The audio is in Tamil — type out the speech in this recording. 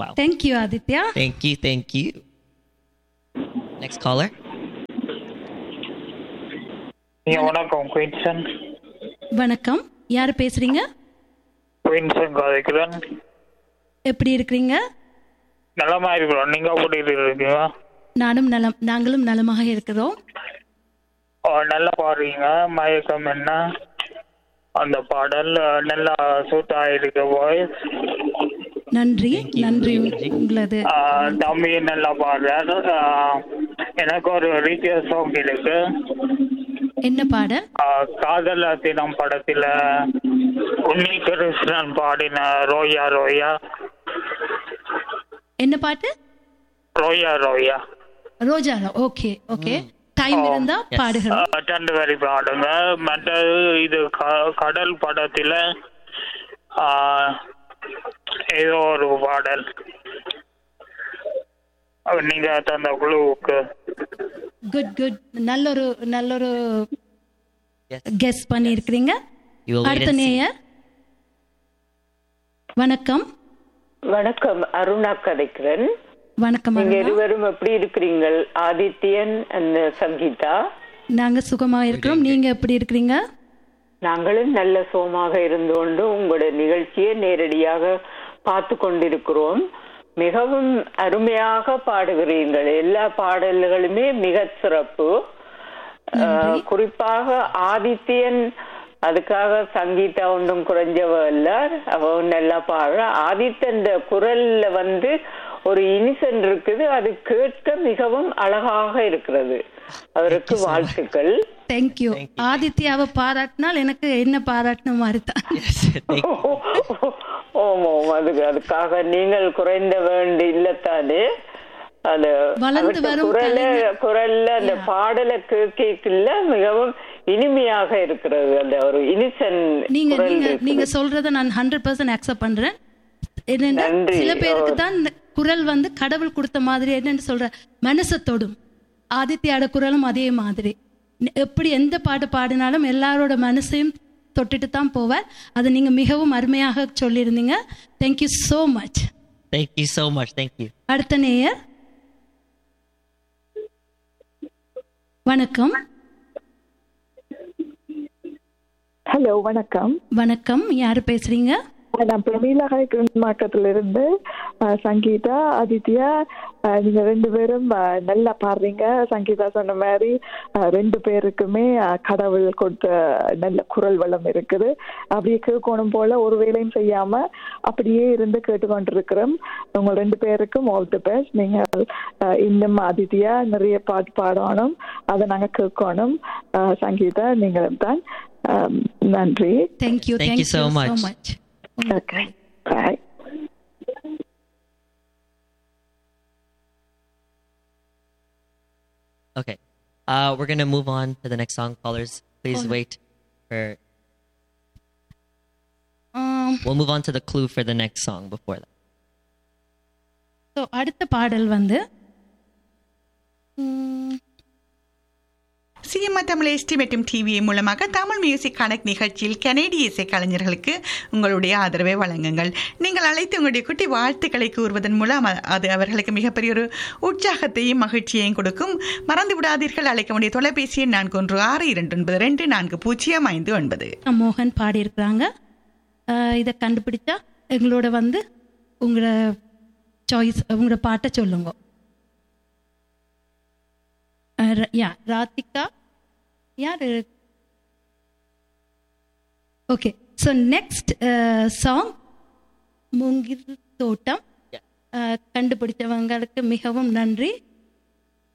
Wow. Thank you Aditya Thank you, thank you. Next caller. நீங்க வணக்கம் குயின்சன் வணக்கம் யார் பேசுறீங்க குயின்சன் கதைக்கிறேன் எப்படி இருக்கிறீங்க நலமா இருக்கிறோம் நீங்க எப்படி இருக்கீங்க நானும் நலம் நாங்களும் நலமாக இருக்கிறோம் ஓ, நல்லா பாடுறீங்க மயக்கம் என்ன அந்த பாடல் அஹ், நல்லா சூட்டா இருக்கு வாய்ஸ் நன்றி Thank you. நன்றி நன்றி. உங்களது தம்பி நல்லா பாடுறாரு அஹ், எனக்கு ஒரு ரீச்சர் சாங் இருக்கு என்ன பாடல் அஹ், காதல் தினம் படத்துல உன்னி கிருஷ்ணன் பாடின ரோயா ரோயா என்ன பாட்டு ரோயா ரோயா ரோஜா ஓகே ஓகே டைம் இருந்தா Yes. பாடுகிறோம் அஹ், ரெண்டு வரி பாடுங்க மற்றது இது க- கடல் படத்துல அஹ், ஏதோ ஒரு பாடல் அஹ், நீங்க தந்த குழுவுக்கு குட் குட் நல்லொரு நல்லொரு Yes. கெஸ் பண்ணி இருக்கிறீங்க You will wait அடுத்த and see. நேயர் வணக்கம் வணக்கம் அருணா கதைக்கிறேன் வணக்கம் நீங்க அருணா. இருவரும் எப்படி இருக்கிறீங்கள் ஆதித்யன் அந்த சங்கீதா நாங்க சுகமா இருக்கிறோம் நீங்க எப்படி இருக்கிறீங்க நாங்களும் நல்ல சோமாக இருந்து கொண்டு உங்களுடைய நிகழ்ச்சியை நேரடியாக பார்த்து கொண்டிருக்கிறோம் மிகவும் அருமையாக பாடுகிறீர்கள் எல்லா பாடல்களுமே மிக சிறப்பு அஹ், குறிப்பாக ஆதித்யன் அதுக்காக சங்கீதா ஒன்றும் குறைஞ்சவ இல்ல அவ நல்லா பாடுற ஆதித்தன் குரல்ல வந்து ஒரு இனிசன் இருக்குது அது கேட்க மிகவும் அழகாக இருக்கிறது அவருக்கு வாழ்த்துக்கள் தேங்க்யூ Thank you. ஆதித்யாவை பாராட்டினால் எனக்கு என்ன பாராட்டின மாதிரி தான் Yes, thank you. ஓமாம் அது அதுக்காக நீங்கள் குறைந்த வேண்டி இல்லத்தானே அது வளர்ந்து அவர்ட்ட வரும் குரல கலைஞர். குரல்ல அந்த பாடலை கேட்கல மிகவும் இனிமையாக இருக்கிறது அந்த ஒரு இனிசன் நீங்க குரல் நீங்க இருக்குது. நீங்க சொல்றத நான் ஹண்ட்ரட் பர்சன்ட் அக்செப்ட் பண்றேன் என்னன்னா நன்றி. சில பேருக்கு தான் இந்த குரல் வந்து கடவுள் கொடுத்த மாதிரி என்னன்னு சொல்ற மனசை தொடும் ஆதித்யாட குரலும் அதே மாதிரி ந- எப்படி எந்த பாட்டு பாடினாலும் எல்லாரோட மனசையும் தொட்டுட்டு தான் போவார் அதை நீங்க மிகவும் அருமையாக சொல்லியிருந்தீங்க thank you so much Thank you so much. Thank you. அடுத்த நேயர் வணக்கம் ஹலோ வணக்கம் வணக்கம் யாரு பேசுறீங்க நான் பிரமீளா மாக்கத்துல இருந்து அஹ், சங்கீதா ஆதித்யா அஹ், நீங்க ரெண்டு பேரும் அஹ், நல்லா பாடுறீங்க சங்கீதா சொன்ன மாதிரி அஹ், ரெண்டு பேருக்குமே அஹ், கடவுள் கொடுத்த நல்ல குரல் வளம் இருக்குது அப்படியே கேட்கணும் போல ஒரு வேலையும் செய்யாம அப்படியே இருந்து கேட்டுக்கொண்டிருக்கிறோம் உங்க ரெண்டு பேருக்கும் ஆல் தி பெஸ்ட் நீங்க அஹ், இன்னும் ஆதித்யா நிறைய பாட்டு பாடணும் அதை நாங்க கேட்கணும் அஹ், சங்கீதா நீங்களும் தான் அஹ், நன்றி thank you Thank you thank you so so much. Much Okay. Bye. Okay. Uh, we're gonna move on to the next song. Callers, please wait for. ஆம், We'll move on to the clue for the next song before that. so அடுத்த பாடல் வந்து ம், சிஎம்ஆர் தமிழ் எஸ்டி மற்றும் டிவி மூலமாக தமிழ் மியூசிக் கனெக்ட் நிகழ்ச்சியில் கனேடிய இசை கலைஞர்களுக்கு உங்களுடைய ஆதரவை வழங்குங்கள் நீங்கள் அழைத்து உங்களுடைய குட்டி வாழ்த்துக்களை கூறுவதன் மூலம் அ- அது அவர்களுக்கு மிகப்பெரிய ஒரு உற்சாகத்தையும் மகிழ்ச்சியையும் கொடுக்கும் மறந்து விடாதீர்கள் அழைக்க வேண்டிய தொலைபேசி எண் நான்கு ஒன்று ஆறு இரண்டு ஒன்பது ரெண்டு நான்கு பூஜ்ஜியம் ஐந்து ஒன்பது மோகன் பாடியிருக்கிறாங்க அஹ், இதை கண்டுபிடிச்சா எங்களோட வந்து உங்களோட சாய்ஸ் உங்களோட பாட்டை சொல்லுங்க அஹ், ர- யா ராதிகா யார் ஓகே ஸோ நெக்ஸ்ட் சாங் மூங்கில் தோட்டம் Yeah. அஹ், கண்டுபிடிச்சவங்களுக்கு மிகவும் நன்றி